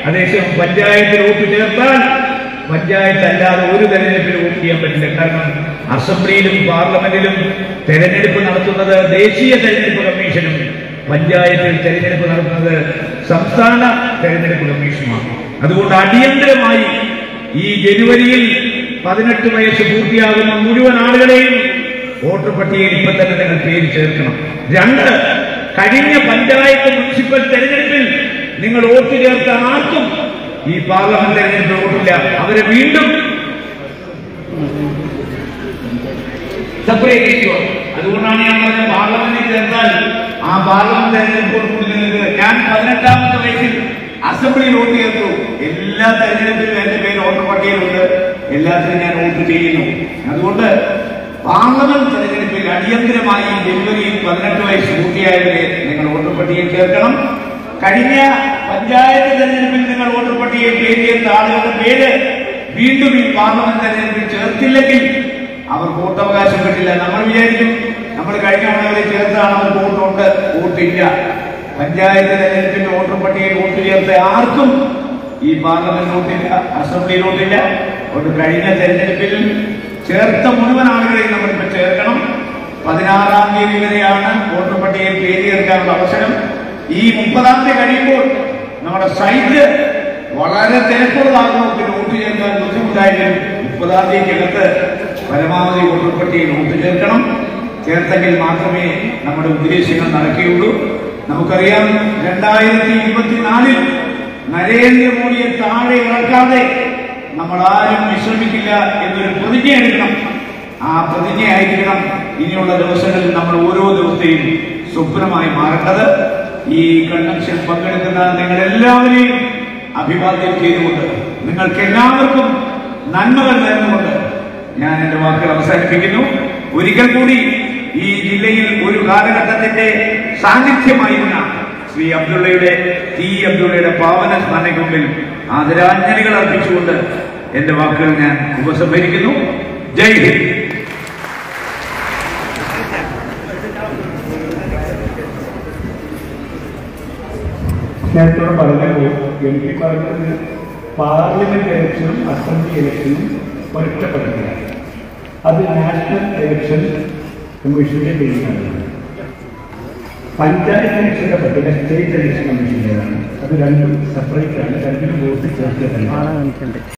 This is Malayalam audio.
അതേസമയം പഞ്ചായത്തിൽ വോട്ട് ചേർത്താൽ പഞ്ചായത്ത് അല്ലാതെ ഒരു തെരഞ്ഞെടുപ്പിൽ വോട്ട് ചെയ്യാൻ പറ്റില്ല കാരണം അസംബ്ലിയിലും പാർലമെന്റിലും തെരഞ്ഞെടുപ്പ് നടത്തുന്നത് ദേശീയ തെരഞ്ഞെടുപ്പ് കമ്മീഷനും പഞ്ചായത്തിൽ തെരഞ്ഞെടുപ്പ് നടത്തുന്നത് സംസ്ഥാന തെരഞ്ഞെടുപ്പ് കമ്മീഷനുമാണ് അതുകൊണ്ട് അടിയന്തരമായി ഈ ജനുവരിയിൽ പതിനെട്ട് വയസ്സ് പൂർത്തിയാകുന്ന മുഴുവൻ ആളുകളെയും വോട്ടർ പട്ടികയിൽ ഇപ്പൊ തന്നെ നിങ്ങൾ പേര് ചേർക്കണം രണ്ട് കഴിഞ്ഞ പഞ്ചായത്ത് മുനിസിപ്പൽ തെരഞ്ഞെടുപ്പിൽ നിങ്ങൾ വോട്ട് ചേർത്ത ആർക്കും ഈ പാർലമെന്റ് തെരഞ്ഞെടുപ്പിൽ വോട്ടില്ല അവരെ വീണ്ടും സെപ്പറേറ്റ് ചെയ്യുക അതുകൊണ്ടാണ് ഞാൻ പറഞ്ഞ പാർലമെന്റിൽ ചേർത്താൽ ആ പാർലമെന്റ് തെരഞ്ഞെടുപ്പോട് കൂടി നിങ്ങൾക്ക് ഞാൻ പതിനെട്ടാമത്തെ വയസ്സിൽ അസംബ്ലിയിൽ വോട്ട് ചേർത്തു എല്ലാ തെരഞ്ഞെടുപ്പിലും എന്റെ പേര് വോട്ടർ പട്ടികയിലുണ്ട് എല്ലാത്തിനും ഞാൻ വോട്ട് ചെയ്യുന്നു അതുകൊണ്ട് പാർലമെന്റ് തെരഞ്ഞെടുപ്പിൽ അടിയന്തരമായി ജനുവരിയിൽ പതിനെട്ട് വയസ്സ് പൂർത്തിയായവരെ നിങ്ങൾ വോട്ടർ പട്ടികയിൽ ചേർക്കണം കഴിഞ്ഞ പഞ്ചായത്ത് തെരഞ്ഞെടുപ്പിൽ നിങ്ങൾ വോട്ടർ പട്ടികയിൽ പേര് ചേർത്ത ആളുകളുടെ പേര് വീണ്ടും ഈ പാർലമെന്റ് തെരഞ്ഞെടുപ്പിൽ ചേർത്തില്ലെങ്കിൽ അവർ വോട്ടവകാശം കിട്ടില്ല നമ്മൾ വിചാരിക്കും നമ്മൾ കഴിഞ്ഞ ആളുകളെ ചേർത്താണ് അവർ വോട്ടുണ്ട് വോട്ടില്ല പഞ്ചായത്ത് തെരഞ്ഞെടുപ്പിന്റെ വോട്ടർ പട്ടികയിൽ വോട്ട് ചേർത്ത ആർക്കും ഈ പാർലമെന്റ് വോട്ടില്ല അസംബ്ലി വോട്ടില്ല അതുകൊണ്ട് കഴിഞ്ഞ തെരഞ്ഞെടുപ്പിൽ ചേർത്ത മുഴുവൻ ആളുകളെയും നമ്മളിപ്പോ ചേർക്കണം പതിനാറാം തീയതി വരെയാണ് വോട്ടർ പട്ടികയിൽ പേര് ചേർക്കാനുള്ള അവസരം ഈ മുപ്പതാം തീയതി കഴിയുമ്പോൾ നമ്മുടെ സൈറ്റ് വളരെ തിരക്കുള്ളതാകുന്നു പിന്നെ വോട്ട് ചേർക്കാൻ ബുദ്ധിമുട്ടായാലും മുപ്പതാം തീയതിക്കകത്ത് പരമാവധി വോട്ടർ പട്ടികയിൽ വോട്ട് ചേർക്കണം ചേർത്തെങ്കിൽ മാത്രമേ നമ്മുടെ ഉദ്ദേശങ്ങൾ നടക്കുകയുള്ളൂ നമുക്കറിയാം രണ്ടായിരത്തി ഇരുപത്തിനാലിൽ നരേന്ദ്രമോദിയെ താഴെ ഇറക്കാതെ നമ്മൾ ആരും വിശ്രമിക്കില്ല എന്നൊരു പ്രതിജ്ഞ എടുക്കണം ആ പ്രതിജ്ഞയായിരിക്കണം ഇനിയുള്ള ദിവസങ്ങളിൽ നമ്മൾ ഓരോ ദിവസത്തെയും സ്വപ്നമായി മാറേണ്ടത് ഈ കൺവെൻഷൻ പങ്കെടുക്കുന്ന നിങ്ങൾ എല്ലാവരെയും അഭിവാദ്യം ചെയ്തുകൊണ്ട് നിങ്ങൾക്ക് എല്ലാവർക്കും നന്മകൾ നേർന്നുകൊണ്ട് ഞാൻ എന്റെ വാക്കുകൾ അവസാനിപ്പിക്കുന്നു ഒരിക്കൽ കൂടി ഈ ജില്ലയിൽ ഒരു കാലഘട്ടത്തിന്റെ സാന്നിധ്യമായിരുന്ന ശ്രീ അബ്ദുള്ളയുടെ ടി അബ്ദുള്ളയുടെ പാവന സ്മരണയ്ക്ക് മുമ്പിൽ ആദരാഞ്ജലികൾ അർപ്പിച്ചുകൊണ്ട് എന്റെ വാക്കുകൾ ഞാൻ ഉപസംഹരിക്കുന്നു ജയ് ഹിന്ദ് നേരത്തോടെ പറഞ്ഞപ്പോൾ എം പി പറഞ്ഞത് പാർലമെന്റ് ഇലക്ഷനും അസംബ്ലി ഇലക്ഷനും ഒറ്റപ്പെടുകയാണ് അത് നാഷണൽ ഇലക്ഷൻ കമ്മീഷന്റെ കീഴിലാണ് പഞ്ചായത്ത് ഇലക്ഷന്റെ പട്ടിക സ്റ്റേറ്റ് ഇലക്ഷൻ കമ്മീഷൻ്റെതാണ് അത് രണ്ടും സെപ്പറേറ്റ് ആണ് രണ്ടിനും വോട്ട് ചേർത്തതല്ല